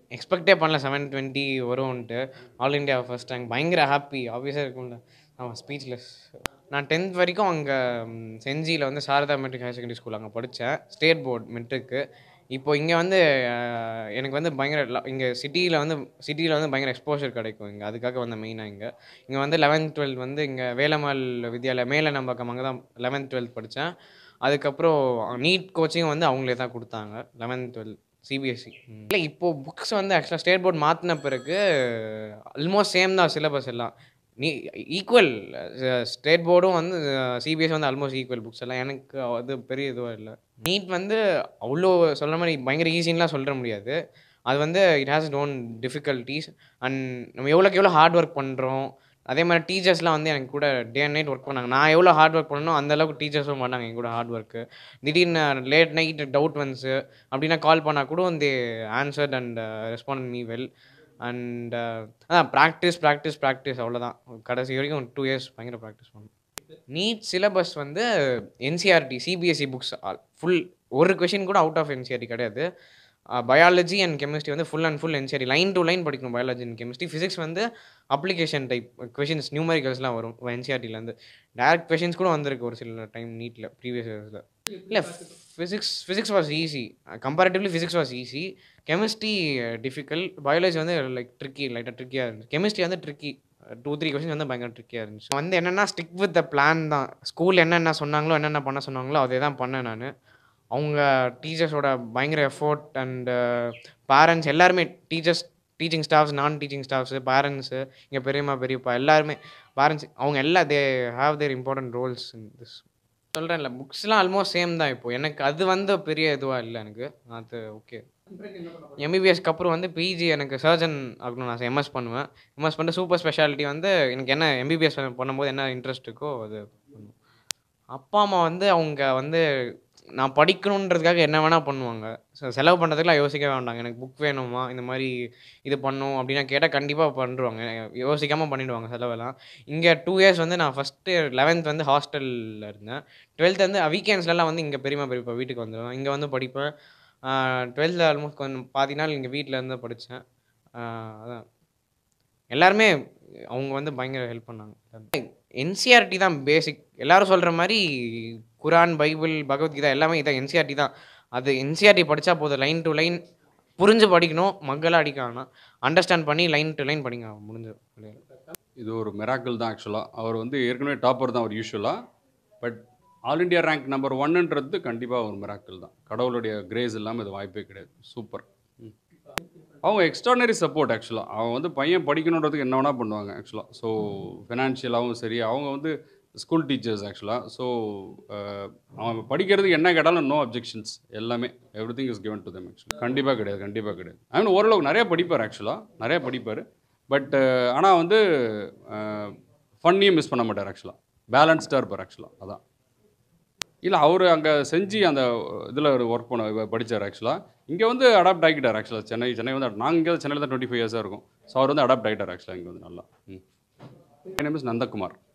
எக்ஸ்பெக்டே பண்ணல seven twenty வரும்ன்ட்டு all India first rank பயங்கர ஹாப்பி ஆப்வியஸாக இருக்கும்ல ஆமாம் ஸ்பீச்லெஸ் நான் டென்த் வரைக்கும் அங்கே செஞ்சியில் வந்து Sharada matric higher secondary school அங்கே படித்தேன் ஸ்டேட் போர்ட் மெட்ரிக்கு இப்போ இங்கே வந்து அஹ், எனக்கு வந்து பயங்கர இங்கே சிட்டியில் வந்து சிட்டியில் வந்து பயங்கர எக்ஸ்போஷர் கிடைக்கும் இங்கே அதுக்காக வந்த மெயினாக இங்கே இங்கே வந்து லெவன்த் டுவெல்த் வந்து இங்கே வேலம்மாள் வித்யாலயா மேலே நம்பக்கம் அங்கே தான் லெவன்த் டுவெல்த் படித்தேன் அதுக்கப்புறம் நீட் கோச்சிங் வந்து அவங்களே தான் கொடுத்தாங்க லெவன்த் டுவெல்த் சிபிஎஸ்சி இல்லை இப்போது புக்ஸ் வந்து ஆக்சுவலாக ஸ்டேட் போர்ட் மாற்றின பிறகு ஆல்மோஸ்ட் சேம் தான் சிலபஸ் எல்லாம் நீ ஈக்குவல் ஸ்டேட் போர்டும் வந்து சிபிஎஸ்சி வந்து ஆல்மோஸ்ட் ஈக்குவல் புக்ஸ் எல்லாம் எனக்கு அது பெரிய இதுவாக இல்லை நீட் வந்து அவ்வளோ சொல்கிற மாதிரி பயங்கர ஈஸின்லாம் சொல்ல முடியாது அது வந்து it has own difficulties and நம்ம எவ்வளோக்கு எவ்வளோ ஹார்ட் ஒர்க் பண்ணுறோம் அதே மாதிரி டீச்சர்ஸ்லாம் வந்து எனக்கு கூட டே அண்ட் நைட் ஒர்க் பண்ணாங்க நான் எவ்வளோ ஹார்ட் ஒர்க் பண்ணணும் அந்த அளவுக்கு டீச்சர்ஸும் பண்ணாங்க என் கூட ஹார்ட் ஒர்க்கு திடீர்னு லேட் நைட் டவுட் வந்துச்சு அப்படின்னா கால் பண்ணால் கூட வந்து answered and respond me well and அதான் ப்ராக்டிஸ் ப்ராக்டிஸ் ப்ராக்டிஸ் அவ்வளோதான் கடைசி வரைக்கும் டூ இயர்ஸ் பயங்கர ப்ராக்டிஸ் பண்ணேன் நீட் சிலபஸ் வந்து என்சிஆர்டி சிபிஎஸ்சி புக்ஸ் ஃபுல் ஒரு கொஷின் கூட அவுட் ஆஃப் என்சிஆர்டி கிடையாது பயாலஜி அண்ட் கெமிஸ்ட்ரி வந்து full and full NCERT line to line படிக்கணும் பயாலஜி அண்ட் கெமிஸ்ட்ரி ஃபிசிக்ஸ் வந்து அப்ளிகேஷன் டைப் கொஷின்ஸ் நியூமரிக்கல்ஸ்லாம் வரும் என்சிஆர்டிலேருந்து டேரக்ட் கொஷின்ஸ் கூட வந்திருக்கு ஒரு சில டைம் நீட்டில் ப்ரீவியஸ் இயர்ஸில் இல்லை physics physics was easy comparatively physics was easy chemistry difficult biology வந்து லைக் ட்ரிக்கி லைட்டாக ட்ரிக்கியாக இருந்துச்சு கெமிஸ்ட்ரி வந்து ட்ரிக்கி டூ த்ரீ கொஸ்டின் வந்து பயங்கர ட்ரிக்கியாக இருந்துச்சு வந்து என்னென்னா ஸ்டிக் வித் த பிளான் தான் ஸ்கூல் என்னென்ன சொன்னாங்களோ என்னென்ன பண்ண சொன்னாங்களோ அதே தான் பண்ணேன் நான் அவங்க டீச்சர்ஸோட பயங்கர எஃபோர்ட் அண்டு பேரண்ட்ஸ் எல்லாருமே டீச்சர்ஸ் டீச்சிங் ஸ்டாஃப்ஸ் நான் டீச்சிங் ஸ்டாஃப்ஸு பேரண்ட்ஸு இங்கே பெரியம்மா பெரியப்பா எல்லாருமே பேரண்ட்ஸ் அவங்க எல்லாம் they have their important roles in this சொல்கிறேன்ல புக்ஸ்லாம் ஆல்மோஸ்ட் சேம் தான் இப்போ எனக்கு அது வந்து பெரிய இதுவாக இல்லை எனக்கு அது ஓகே எம்பிபிஎஸ்க்கு அப்புறம் வந்து பிஜி எனக்கு சர்ஜன் ஆகணும் நான் எம்எஸ் பண்ணுவேன் எம்எஸ் பண்ணிட்டு சூப்பர் ஸ்பெஷாலிட்டி வந்து எனக்கு என்ன எம்பிபிஎஸ் பண்ணும்போது என்ன இன்ட்ரெஸ்ட் இருக்கோ அது பண்ணுவேன் அப்பா அம்மா வந்து அவங்க வந்து நான் படிக்கணுன்றதுக்காக என்ன வேணால் பண்ணுவாங்க செ- செலவு பண்ணுறதுக்குலாம் யோசிக்க வேண்டாங்க எனக்கு புக் வேணுமா இந்த மாதிரி இது பண்ணும் அப்படின்னா கேட்டால் கண்டிப்பாக பண்ணுருவாங்க யோசிக்காமல் பண்ணிடுவாங்க செலவெல்லாம் இங்கே டூ இயர்ஸ் வந்து நான் ஃபஸ்ட்டு லெவன்த் வந்து ஹாஸ்டலில் இருந்தேன் டுவெல்த் வந்து வீக்கெண்ட்ஸ்லலாம் வந்து இங்கே பெரியம்மா பெரியப்பா வீட்டுக்கு வந்துடுவேன் இங்கே வந்து படிப்பேன் டுவெல்த்தில் ஆல்மோஸ்ட் கொஞ்சம் பாதி நாள் இங்கே வீட்டில் இருந்து படித்தேன் அதான் எல்லாருமே அவங்க வந்து பயங்கர ஹெல்ப் பண்ணாங்க என்சிஆர்டி தான் பேசிக் எல்லாரும் சொல்கிற மாதிரி குரான் பைபிள் பகவத்கீதா எல்லாமே இதான் என்சிஆர்டி தான் அது என்சிஆர்டி படித்தா போதும் லைன் டு லைன் புரிஞ்சு படிக்கணும் மக்களாக அடிக்க வேணாம் அண்டர்ஸ்டாண்ட் பண்ணி லைன் டு லைன் படிங்க முடிஞ்சு இது ஒரு மிராக்கிள் தான் ஆக்சுவலாக அவர் வந்து ஏற்கனவே டாப்பர் தான் அவர் யூஸ்வலாக but all India rank number ஒன்னுன்றது கண்டிப்பாக ஒரு மிராக்கிள் தான் கடவுளுடைய கிரேஸ் இல்லாமல் இது வாய்ப்பே கிடையாது சூப்பர் அவங்க எக்ஸ்ட்ரானரி சப்போர்ட் ஆக்சுவலாக அவங்க வந்து பையன் படிக்கணுன்றதுக்கு என்ன வேணால் பண்ணுவாங்க ஆக்சுவலாக ஸோ ஃபினான்ஷியலாகவும் சரி அவங்க வந்து ஸ்கூல் டீச்சர்ஸ் ஆக்சுவலாக ஸோ அவங்க படிக்கிறதுக்கு என்ன கேட்டாலும் நோ அப்ஜெக்ஷன்ஸ் எல்லாமே everything is given to them ஆக்சுவலாக கண்டிப்பாக கிடையாது கண்டிப்பாக கிடையாது ஐ மீன் ஓரளவுக்கு நிறைய படிப்பார் ஆக்சுவலாக நிறைய படிப்பார் பட் ஆனால் வந்து ஃபன்னியும் மிஸ் பண்ண மாட்டார் ஆக்சுவலாக பேலன்ஸ்டாக இருப்பார் ஆக்சுவலாக அதான் இல்லை அவர் அங்கே செஞ்சு அந்த இதில் ஒர்க் பண்ண படித்தார் ஆக்சுவலாக இங்கே வந்து அடாப்ட் ஆகிட்டார் ஆக்சுவலாக சென்னை சென்னை வந்து நாங்கள் இங்கே சென்னையில் தான் டுவெண்ட்டி ஃபைவ் இயர்ஸாக இருக்கும் ஸோ அவர் வந்து அடாப்ட் ஆகிட்டார் ஆக்சுவலாக இங்கே வந்து நல்லா ம் என் நேம் இஸ் நந்தகுமார்